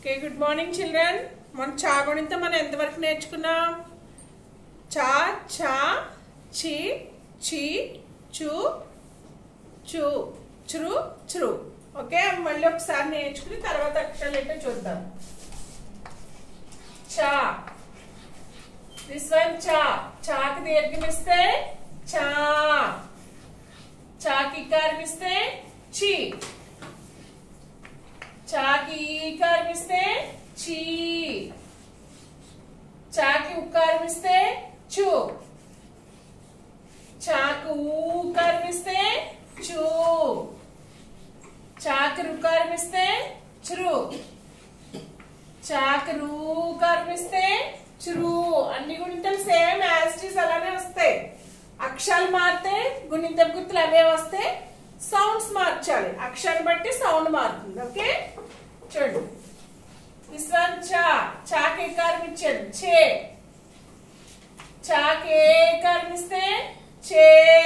okay good morning children మన చాగుణితో మనం ఎంతవరకు నేర్చుకున్నాం చా చా చి చి చు చు చురు చురు ఓకే మళ్ళీ ఒకసారి నేర్చుకుని తర్వాత అక్షరాలు ఏంటో చూద్దాం చా దిస్ వన్ చా చాకి దీర్ఘమిస్తే చా చాకి కార్మిస్తే చి చాకి ఈకారమిస్తే చీ చాకి ఉక్కారమిస్తే చు చాకు ఊకారమిస్తే చూ చాకి రుకారమిస్తే చురు చాకి రూకారమిస్తే చురు అన్ని గుణింతలు సేమ్ యాస్టీస్ అలానే వస్తాయి అక్షరాలు మారితే గుణింత గుర్తులు అవే వస్తే సౌండ్స్ మార్చాలి అక్షరాన్ని బట్టి సౌండ్ మారుతుంది ఓకే చూడండి దిస్ వన్ చా చాకి కార్మించాడు చే చాకి ఏ కార్మిస్తే చే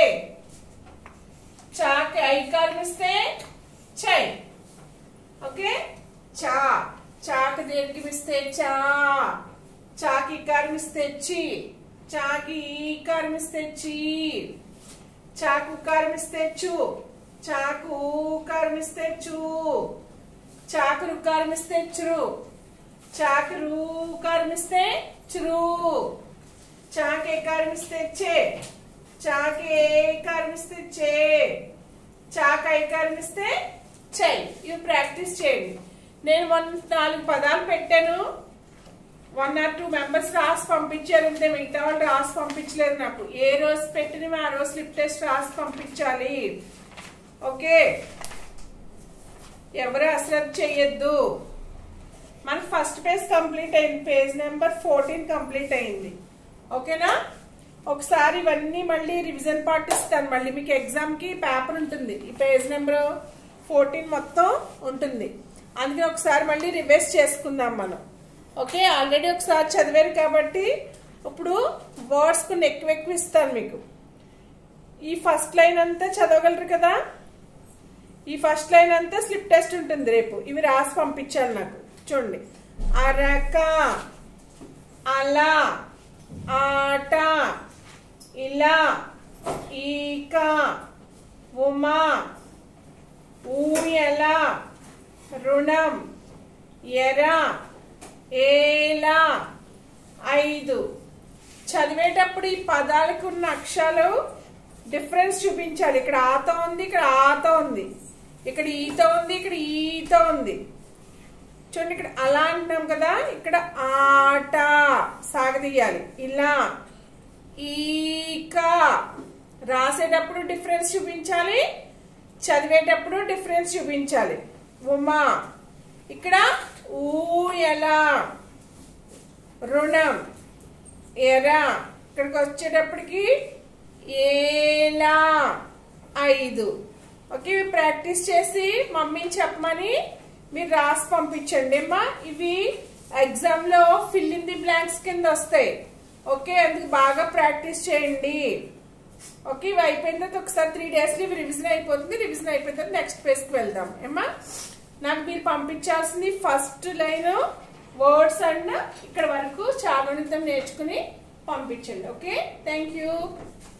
చాకి ఐ కార్మిస్తే చై ఓకే చా చాకి దీర్ఘమిస్తే చా చాకి కార్మిస్తే చి చాకి ఈ కార్మిస్తే చీ చాకు కార్మిస్తే చూ చాకు కార్మిస్తే చూ చాకురు కార్మిస్తే చురు చాకురు కార్మిస్తే చురు చాకే కార్మిస్తే చే చాకే కార్మిస్తే చే చాకై కార్మిస్తే చై ఇవి ప్రాక్టీస్ చేయండి నేను వన్ నాలుగు పదాలు పెట్టాను వన్ ఆర్ టూ మెంబర్స్ రాసి పంపించారు అంతే మిగతా వాళ్ళు రాసి పంపించలేదు నాకు ఏ రోజు పెట్టినవి ఆ రోజు స్లిప్ టెస్ట్ రాసి పంపించాలి ఓకే ఎవరు అశ్రద్ధ చెయ్యొద్దు మన ఫస్ట్ పేజ్ కంప్లీట్ అయింది పేజ్ నెంబర్ ఫోర్టీన్ కంప్లీట్ అయింది ఓకేనా ఒకసారి ఇవన్నీ మళ్ళీ రివిజన్ పార్ట్ ఇస్తాను మళ్ళీ మీకు ఎగ్జామ్కి పేపర్ ఉంటుంది ఈ పేజ్ నెంబర్ ఫోర్టీన్ మొత్తం ఉంటుంది అందుకే ఒకసారి మళ్ళీ రివైజ్ చేసుకుందాం మనం ఓకే ఆల్రెడీ ఒకసారి చదివారు కాబట్టి ఇప్పుడు వర్డ్స్ కొన్ని ఎక్కువ ఎక్కువ ఇస్తాను మీకు ఈ ఫస్ట్ లైన్ అంతా చదవగలరు కదా ఈ ఫస్ట్ లైన్ అంతా స్లిప్ టెస్ట్ ఉంటుంది రేపు ఇవి రాసి పంపించాలి నాకు చూడండి అరక అలా ఆట ఇలా ఈక ఉమా ఊయల రుణం ఎర ఏలా ఐదు చదివేటప్పుడు ఈ పదాలకు ఉన్న అక్షరాలు డిఫరెన్స్ చూపించాలి ఇక్కడ ఆతో ఉంది ఇక్కడ ఆతో ఉంది ఇక్కడ ఈతో ఉంది ఇక్కడ ఈతో ఉంది చూడండి ఇక్కడ అలా అంటున్నాం కదా ఇక్కడ ఆట సాగదీయాలి ఇలా ఈక రాసేటప్పుడు డిఫరెన్స్ చూపించాలి చదివేటప్పుడు డిఫరెన్స్ చూపించాలి ఉమా ఇక్కడ ఊయల రుణం ఎర ఇక్కడికి వచ్చేటప్పటికి ఏలా ఐదు ఓకే ఇవి ప్రాక్టీస్ చేసి మమ్మీని చెప్పమని మీరు రాసి పంపించండి అమ్మా ఇవి ఎగ్జామ్ లో ఫిల్ ఇన్ ది బ్లాంక్స్ కింద వస్తాయి ఓకే అందుకు బాగా ప్రాక్టీస్ చేయండి ఓకే ఇవి అయిపోయిన తర్వాత ఒకసారి త్రీ డేస్ ఇవి రివిజన్ అయిపోతుంది రివిజన్ అయిపోయిన తర్వాత నెక్స్ట్ పేజ్కి వెళ్దాం ఏమ్మా నాకు మీరు పంపించాల్సింది ఫస్ట్ లైన్ వర్డ్స్ అండ్ ఇక్కడ వరకు చాగణితం నేర్చుకుని పంపించండి ఓకే థ్యాంక్ యూ